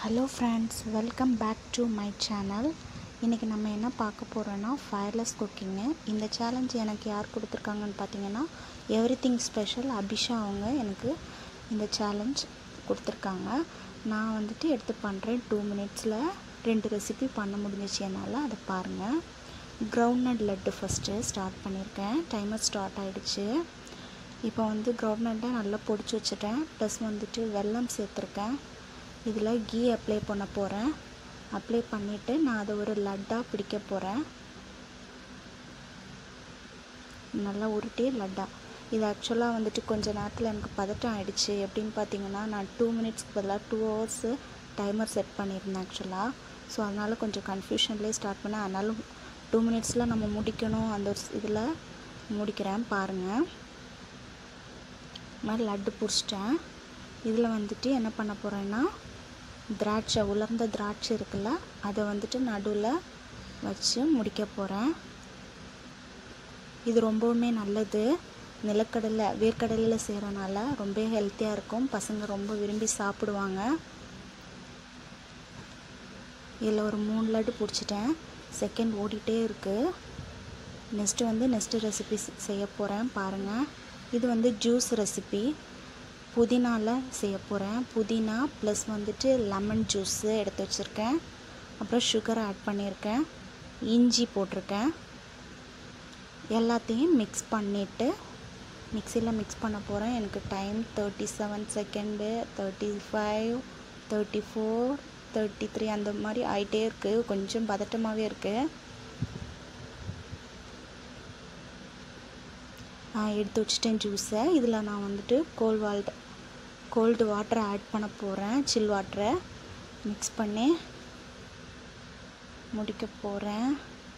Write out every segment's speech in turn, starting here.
hello friends welcome back to my channel இன்றைக்கி நம்ம என்ன பார்க்க போகிறோன்னா ஃபயர்லெஸ் குக்கிங்கு இந்த சேலஞ்ச் எனக்கு யார் கொடுத்துருக்காங்கன்னு பார்த்தீங்கன்னா எவ்ரி திங் ஸ்பெஷல் அபிஷா அவங்க எனக்கு இந்த சேலஞ்ச் கொடுத்துருக்காங்க நான் வந்துட்டு எடுத்து பண்ணுறேன் டூ மினிட்ஸில் ரெண்டு ரெசிபி பண்ண முடிஞ்சிச்சு என்னால் அதை பாருங்கள் கிரவுண்ட்நட் லட்டு ஃபஸ்ட்டு ஸ்டார்ட் பண்ணியிருக்கேன் டைமர் ஸ்டார்ட் ஆகிடுச்சு இப்போ வந்து கிரவுண்ட்நட்டை நல்லா பொடிச்சு வச்சுட்டேன் ப்ளஸ் வந்துட்டு வெல்லம் சேர்த்துருக்கேன் இதில் கீ அப்ளை பண்ண போகிறேன் அப்ளை பண்ணிவிட்டு நான் அதை ஒரு லட்டாக பிடிக்க போகிறேன் நல்லா உருட்டி லட்டா இது ஆக்சுவலாக வந்துட்டு கொஞ்ச நேரத்தில் எனக்கு பதட்டம் ஆகிடுச்சு எப்படின்னு பார்த்தீங்கன்னா நான் டூ மினிட்ஸ்க்கு பதிலாக டூ ஹவர்ஸு டைமர் செட் பண்ணியிருந்தேன் ஆக்சுவலாக ஸோ அதனால் கொஞ்சம் கன்ஃபியூஷன்லேயே ஸ்டார்ட் பண்ணேன் அதனால டூ மினிட்ஸில் நம்ம முடிக்கணும் அந்த ஒரு இதில் முடிக்கிறேன் பாருங்கள் மாதிரி லட்டு பிடிச்சிட்டேன் இதில் வந்துட்டு என்ன பண்ண போகிறேன்னா திராட்சை உலர்ந்த திராட்சை இருக்குல்ல அதை வந்துட்டு நடுவில் வச்சு முடிக்க போகிறேன் இது ரொம்பவுமே நல்லது நிலக்கடலை வேர்க்கடலையில் செய்கிறனால ரொம்ப ஹெல்த்தியாக இருக்கும் பசங்க ரொம்ப விரும்பி சாப்பிடுவாங்க இதில் ஒரு மூணு லட்டு பிடிச்சிட்டேன் செகண்ட் ஓடிட்டே இருக்குது நெக்ஸ்ட்டு வந்து நெக்ஸ்ட்டு ரெசிபி செய்ய போகிறேன் பாருங்கள் இது வந்து ஜூஸ் ரெசிபி புதினாவில் செய்ய போகிறேன் புதினா ப்ளஸ் வந்துட்டு லெமன் ஜூஸு எடுத்து வச்சுருக்கேன் அப்புறம் சுகர் ஆட் பண்ணியிருக்கேன் இஞ்சி போட்டிருக்கேன் எல்லாத்தையும் மிக்ஸ் பண்ணிவிட்டு மிக்சியில் மிக்ஸ் பண்ண போகிறேன் எனக்கு time thirty seven second thirty five thirty four thirty three அந்த மாதிரி ஆகிட்டே இருக்குது கொஞ்சம் பதட்டமாகவே இருக்குது எடுத்து வச்சுட்டேன் ஜூஸை இதில் நான் வந்துட்டு கோல்ட் வால்ட் கோல்டு வாட்டரை ஆட் பண்ண போகிறேன் சில் வாட்டரை மிக்ஸ் பண்ணி முடிக்க போகிறேன்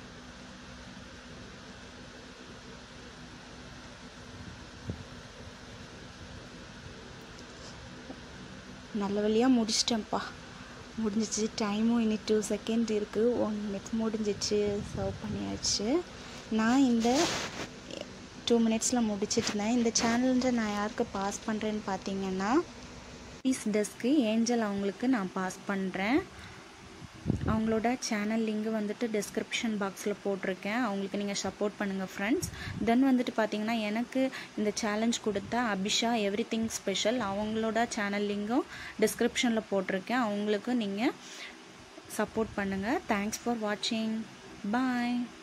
நல்ல வழியாக முடிச்சிட்டேன்ப்பா முடிஞ்சிச்சு டைமும் இனி டூ செகண்ட் இருக்குது ஒன் மினிட்ஸ் முடிஞ்சிச்சு சர்வ் பண்ணியாச்சு நான் இந்த டூ மினிட்ஸில் முடிச்சிட்ருந்தேன் இந்த சேனல்ன்ற நான் யாருக்கு பாஸ் பண்ணுறேன்னு பார்த்தீங்கன்னா பீஸ் டெஸ்க்கு ஏஞ்சல் அவங்களுக்கு நான் பாஸ் பண்ணுறேன் அவங்களோட சேனல் லிங்க் வந்துட்டு டிஸ்கிரிப்ஷன் பாக்ஸில் போட்டிருக்கேன் அவங்களுக்கு நீங்கள் சப்போர்ட் பண்ணுங்கள் ஃப்ரெண்ட்ஸ் தென் வந்துட்டு பார்த்தீங்கன்னா எனக்கு இந்த சேலஞ்ச் கொடுத்த அபிஷா எவ்ரி திங் ஸ்பெஷல் அவங்களோட சேனல் லிங்கும் டிஸ்கிரிப்ஷனில் போட்டிருக்கேன் அவங்களுக்கும் நீங்கள் சப்போர்ட் பண்ணுங்கள் தேங்க்ஸ் ஃபார் வாட்சிங் பாய்